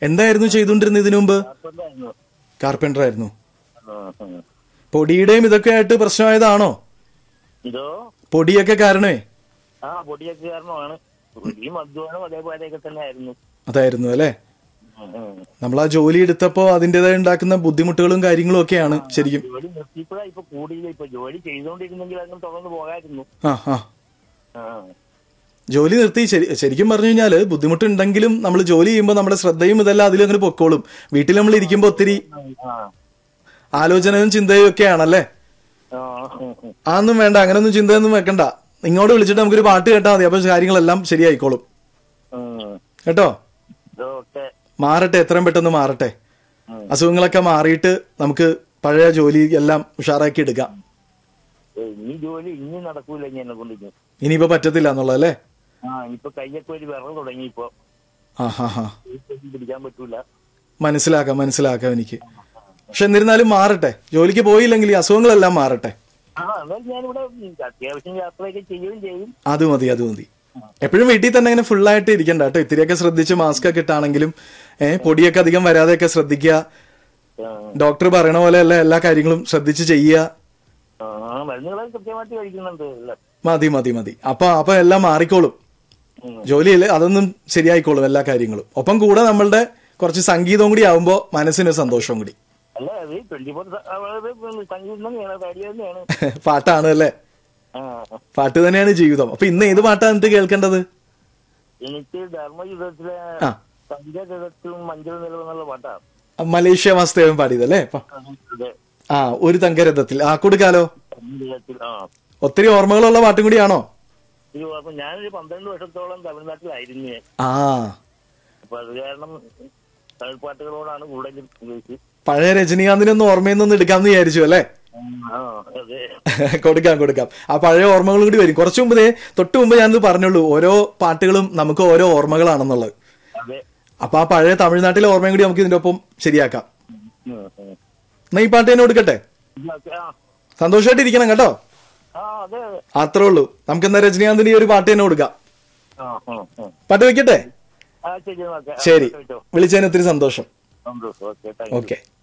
എന്തായിരുന്നു ചെയ്തുകൊണ്ടിരുന്നത് ഇതിനു മുമ്പ് ഹസ്ബൻഡായിരുന്നു കാർപ്പൻറ്റർ ആയിരുന്നു ആ, ആ. പൊടിയുടെയും ഇതൊക്കെ ആയിട്ട് പ്രശ്നമായതാണോ ഇതോ പൊടിയൊക്കെ കാരണമേ ആ പൊടിയൊക്കെ കാരണമാണ് ഈ മദ്യപാനം അതേപോലെയൊക്കെ തന്നെ ആയിരുന്നു അതായിരുന്നു അല്ലേ ഉം, ഉം. നമ്മൾ ആ ജോലി എടുത്തപ്പോ അതിൻ്റെതായി ഉണ്ടാക്കുന്ന ബുദ്ധിമുട്ടുകളും കാര്യങ്ങളും ഒക്കെയാണ് ശരിക്കും ജോലി നിർത്തിയപ്പോഴാ ഇപ്പൊ കൂടിയില്ല ഇപ്പൊ ജോലി ചെയ്തുകൊണ്ടിരുന്നെങ്കിൽ അങ്ങ് തുടർന്ന് പോകായിരുന്നു ആ ആ ആ. ജോലി നിർത്തി ശരി ശരിക്കും പറഞ്ഞു കഴിഞ്ഞാൽ ബുദ്ധിമുട്ടുണ്ടെങ്കിലും നമ്മൾ ജോലി ചെയ്യുമ്പോൾ നമ്മുടെ ശ്രദ്ധയും ഇതെല്ലാം അതിലും അങ്ങനെ പൊക്കോളും വീട്ടിൽ നമ്മൾ ഇരിക്കുമ്പോൾ ഒത്തിരി ആ. ആലോചനയും ചിന്തയും ഒക്കെയാണല്ലേ ആ, ഉം, ഉം. അതൊന്നും വേണ്ട അങ്ങനെയൊന്നും ചിന്തയൊന്നും വെക്കണ്ട ഇങ്ങോട്ട് വിളിച്ചിട്ട് നമുക്കൊരു പാട്ട് കേട്ടാൽ മതി അപ്പൊ കാര്യങ്ങളെല്ലാം ശരിയായിക്കോളും ഉം. കേട്ടോ ഇതൊക്കെ മാറട്ടെ എത്രയും പെട്ടെന്ന് മാറട്ടെ ഉം. അസുഖങ്ങളൊക്കെ മാറിയിട്ട് നമുക്ക് പഴയ ജോലി എല്ലാം ഉഷാറാക്കി എടുക്കാം ഏ, ഇനി ജോലി ഇനി നടക്കൂല ഇനി എന്നെ കൊണ്ട് ഇനി. ഇനിയിപ്പോ പറ്റത്തില്ല എന്നുള്ളതല്ലേ ആ ഇനിയിപ്പൊ കയ്യൊക്കെ ഒരു വിറവ് തുടങ്ങി ഇപ്പൊ ആ ഹാ ഹാ ഇതൊന്നും പിടിക്കാൻ പറ്റൂല മനസ്സിലാക്കാം മനസ്സിലാക്കാം എനിക്ക് പക്ഷെ എന്നിരുന്നാലും മാറട്ടെ ജോലിക്ക് പോയില്ലെങ്കിൽ ഈ അസുഖങ്ങളെല്ലാം മാറട്ടെ ആ എന്നാൽ ഞാനിവിടെ ഉം, അത്യാവശ്യം യാത്രയൊക്കെ ചെയ്യുകയും ചെയ്യും അത് മതി അത് മതി എപ്പോഴും വീട്ടിൽ തന്നെ ഇങ്ങനെ full ആയിട്ട് ഇരിക്കണ്ട കേട്ടോ ഇത്തിരിയൊക്കെ ശ്രദ്ധിച്ച് മാസ്ക് ഒക്കെ ഇട്ടാണെങ്കിലും ഏഹ് പൊടിയൊക്കെ അധികം വരാതെയൊക്കെ ശ്രദ്ധിക്കുക ആ, ഡോക്ടർ പറയണ പോലെ അല്ല എല്ലാ കാര്യങ്ങളും ശ്രദ്ധിച്ച് ചെയ്യുക ആ മരുന്നുകളൊക്കെ കൃത്യമായിട്ട് കഴിക്കുന്നുണ്ട് അല്ലേ മതി മതി മതി അപ്പൊ അപ്പൊ എല്ലാം മാറിക്കോളും ഉം. ജോലിയിൽ അതൊന്നും ശരിയായിക്കോളും എല്ലാ കാര്യങ്ങളും ഒപ്പം കൂടെ നമ്മളുടെ കുറച്ച് സംഗീതവും കൂടി ആവുമ്പോൾ മനസ്സിന് സന്തോഷവും കൂടി അല്ല അത് ട്വന്റി ഫോർ സംഗീതം തന്നെയാണ് റേഡിയോ തന്നെയാണ് പാട്ടാണ് അല്ലേ ആ പാട്ട് തന്നെയാണ് ജീവിതം അപ്പൊ ഇന്ന് ഏത് പാട്ടാണ് എന്നിട്ട് കേൾക്കേണ്ടത് എനിക്ക് ധർമ്മയുദ്ധത്തിലെ ആ പഞ്ചരഥത്തിലും മഞ്ചൾ നിലവെന്നുള്ള പാട്ടാണ് മലേഷ്യ വാസ്തവൻ പാടിയതല്ലേ അപ്പൊ അതെ ആ ഒരു തങ്കരഥത്തിൽ ആ കൊടുക്കാലോ പഞ്ചരഥത്തിൽ ആ ഒത്തിരി ഓർമ്മകളുള്ള പാട്ടും കൂടിയാണോ ഇത് അപ്പൊ ഞാനൊരു പന്ത്രണ്ട് വർഷത്തോളം തമിഴ്നാട്ടിലായിരുന്നു ഞാൻ ആ അപ്പൊ അത് കാരണം തമിഴ് പാട്ടുകളോടാണ് കൂടുതലും ഉപയോഗിച്ചത് പഴയ രജനീകാന്തിനൊന്നും ഓർമ്മയൊന്നും എടുക്കാമെന്ന് വിചാരിച്ചു അല്ലേ ആ അതെ കൊടുക്കാം കൊടുക്കാം ആ പഴയ ഓർമ്മകളും കൂടി വരും കുറച്ചു മുമ്പ് ദേ തൊട്ട് മുമ്പ് ഞാനിത് പറഞ്ഞുള്ളൂ ഓരോ പാട്ടുകളും നമുക്ക് ഓരോ ഓർമ്മകളാണെന്നുള്ളത് അതെ അപ്പൊ ആ പഴയ തമിഴ്നാട്ടിലെ ഓർമ്മയും കൂടി നമുക്ക് ഇതിന്റെ ഒപ്പം ശരിയാക്കാം ഉം, ഉം. എന്നാ ഈ പാട്ട് തന്നെ കൊടുക്കട്ടെ ഇതൊക്കെ, ആ സന്തോഷമായിട്ട് ഇരിക്കണം കേട്ടോ ആ അതെ അതെ അത്രേ ഉള്ളൂ നമുക്ക് എന്നാ രജനീകാന്തിന് ഈ ഒരു പാട്ട് തന്നെ കൊടുക്കാം ആ ആ ആ. പാട്ട് വെക്കട്ടെ ആ ശരി നോക്കാം ശരി വിളിച്ചതിന് ഒത്തിരി സന്തോഷം സന്തോഷം ഓക്കെ താങ്ക് യു ഓക്കെ